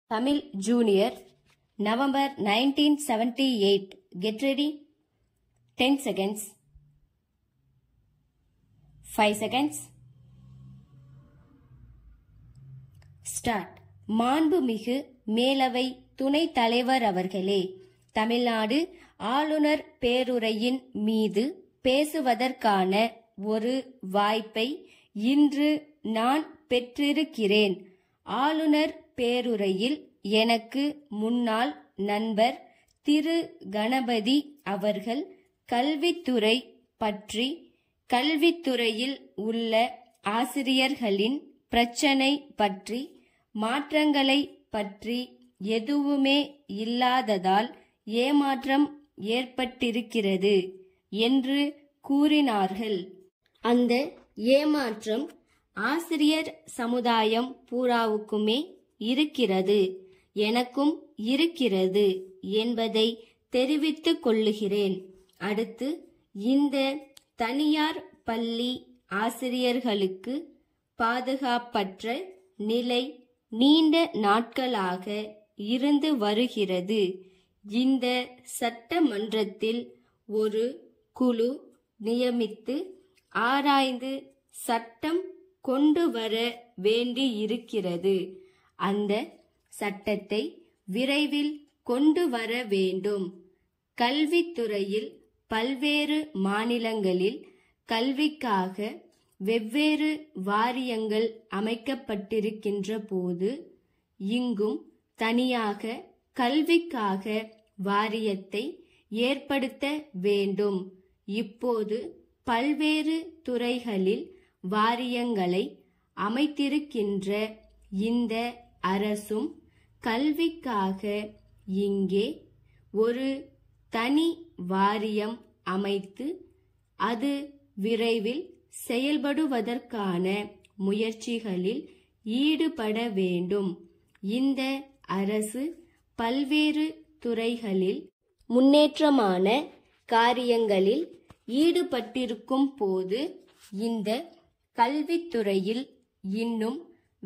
Tamil Junior, November 1978. Get ready. 10 seconds. 5 seconds. Start மாண்புமிகு மேலவை துணைத் தலைவர் அவர்களே தமிழ்நாடு ஆளுநர் பேருரையின் மீது பேசுவதற்கான ஒரு வாய்ப்பை இன்று நான் பெற்றிருக்கிறேன் ஆளுநர் பேருரையில் எனக்கு முன்னாள் நண்பர் திரு கணபதி அவர்கள் கல்வித்துறை பற்றி கல்வித்துறையில் உள்ள ஆசிரியர்களின் பிரச்சனை பற்றி மாற்றங்களை பற்றி எதுவுமே இல்லாததால் ஏமாற்றம் ஏற்பட்டிருக்கிறது என்று கூறினார்கள் அந்த ஏமாற்றம் ஆசிரியர் சமுதாயம் பூராவுக்குமே இருக்கிறது எனக்கும் இருக்கிறது என்பதை தெரிவித்துக் கொள்ளுகிறேன் அடுத்து இந்த தனியார் பள்ளி ஆசிரியர்களுக்கு பாதுகாப்பற்ற நிலை நீண்ட நாட்களாக இருந்து வருகிறது இந்த சட்டமன்றத்தில் ஒரு குழு நியமித்து ஆராய்ந்து சட்டம் கொண்டு வர வேண்டியிருக்கிறது அந்த சட்டத்தை விரைவில் கொண்டு வர வேண்டும் கல்வித்துறையில் பல்வேறு மாநிலங்களில் கல்விக்காக வெவ்வேறு வாரியங்கள் அமைக்கப்பட்டிருக்கின்ற போது இங்கும் தனியாக கல்விக்காக வாரியத்தை ஏற்படுத்த வேண்டும் இப்போது பல்வேறு துறைகளில் வாரியங்களை அமைத்திருக்கின்ற இந்த அரசும் கல்விக்காக இங்கே ஒரு தனி வாரியம் அமைத்து அது விரைவில் செயல்படுவதற்கான முயற்சிகளில் ஈடுபட வேண்டும் இந்த அரசு பல்வேறு துறைகளில் முன்னேற்றமான காரியங்களில் ஈடுபட்டிருக்கும் போது இந்த கல்வித்துறையில் இன்னும்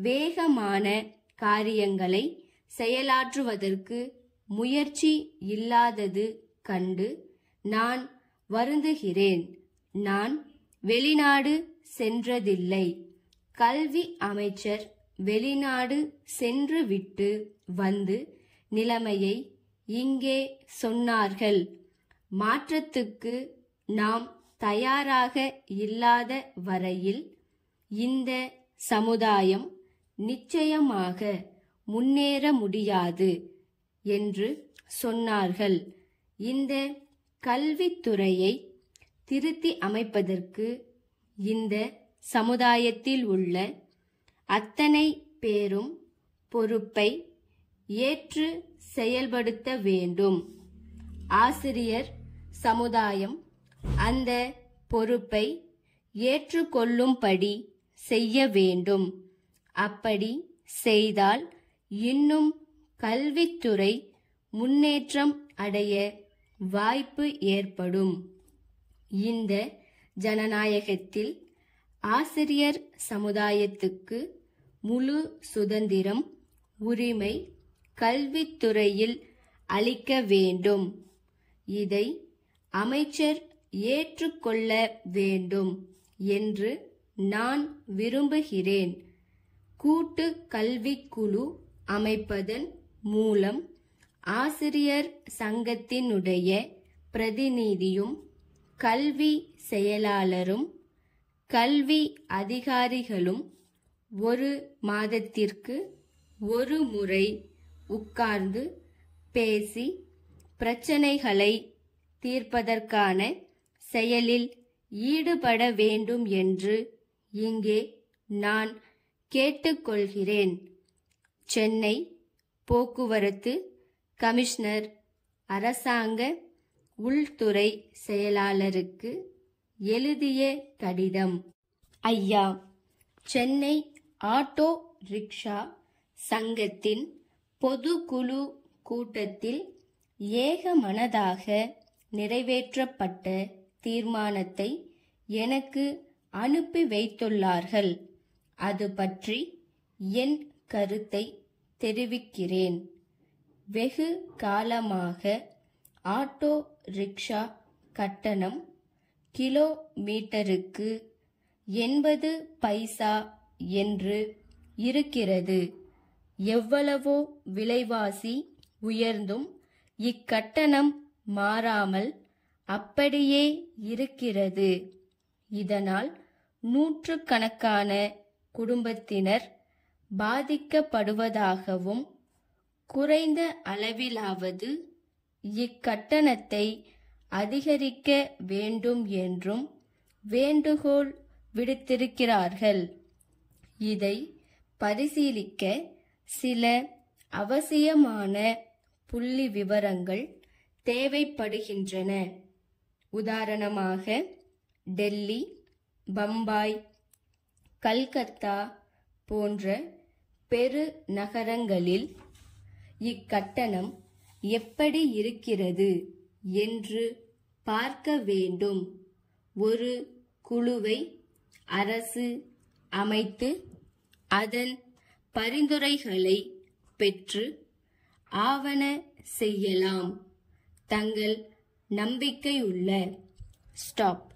வேகமான காரியங்களை செயலாற்றுவதற்கு முயற்சி இல்லாதது கண்டு நான் வருந்துகிறேன் நான் வெளிநாடு சென்றதில்லை கல்வி அமைச்சர் வெளிநாடு சென்றுவிட்டு வந்து நிலைமையை இங்கே சொன்னார்கள் மாற்றத்துக்கு நாம் தயாராக இல்லாத வரையில் இந்த சமுதாயம் நிச்சயமாக முன்னேற முடியாது என்று சொன்னார்கள் இந்த கல்வித்துறையை திருத்தி அமைப்பதற்கு இந்த சமுதாயத்தில் உள்ள அத்தனை பேரும் பொறுப்பை ஏற்று செயல்படுத்த வேண்டும் ஆசிரியர் சமுதாயம் அந்த பொறுப்பை ஏற்றுக்கொள்ளும்படி செய்ய வேண்டும் அப்படி செய்தால் இன்னும் கல்வித்துறை முன்னேற்றம் அடைய வாய்ப்பு ஏற்படும் இந்த ஜனநாயகத்தில் ஆசிரியர் சமுதாயத்துக்கு முழு சுதந்திரம் உரிமை கல்வித்துறையில் அளிக்க வேண்டும் இதை அமைச்சர் ஏற்றுக்கொள்ள வேண்டும் என்று நான் விரும்புகிறேன் கூட்டு கல்விக்குழு அமைப்பதன் மூலம் ஆசிரியர் சங்கத்தினுடைய பிரதிநிதியும் கல்வி செயலாளரும் கல்வி அதிகாரிகளும் ஒரு மாதத்திற்கு ஒரு முறை உட்கார்ந்து பேசி பிரச்சனைகளை தீர்ப்பதற்கான செயலில் ஈடுபட வேண்டும் என்று இங்கே நான் கேட்டுக்கொள்கிறேன் சென்னை போக்குவரத்து கமிஷனர் அரசாங்க உள்துறை செயலாளருக்கு எழுதிய கடிதம் ஐயா சென்னை ஆட்டோ ரிக்ஷா சங்கத்தின் பொதுக்குழு கூட்டத்தில் ஏகமனதாக நிறைவேற்றப்பட்ட தீர்மானத்தை எனக்கு அனுப்பி வைத்துள்ளார்கள் அது பற்றி என் கருத்தை தெரிவிக்கிறேன் வெகு காலமாக ஆட்டோ ரிக்ஷா கட்டணம் கிலோமீட்டருக்கு எண்பது பைசா என்று இருக்கிறது எவ்வளவோ விலைவாசி உயர்ந்தும் இக்கட்டணம் மாறாமல் அப்படியே இருக்கிறது இதனால் நூற்றுக்கணக்கான குடும்பத்தினர் பாதிக்கப்படுவதாகவும் குறைந்த அளவிலாவது இக்கட்டணத்தை அதிகரிக்க வேண்டும் என்றும் வேண்டுகோள் விடுத்திருக்கிறார்கள் இதை பரிசீலிக்க சில அவசியமான புள்ளி விவரங்கள் தேவைப்படுகின்றன உதாரணமாக டெல்லி பம்பாய் கல்கத்தா போன்ற பெரு நகரங்களில் இக்கட்டணம் எப்படி இருக்கிறது என்று பார்க்க வேண்டும் ஒரு குழுவை அரசு அமைத்து அதன் பரிந்துரைகளை பெற்று ஆவண செய்யலாம் தங்கள் நம்பிக்கையுள்ள ஸ்டாப்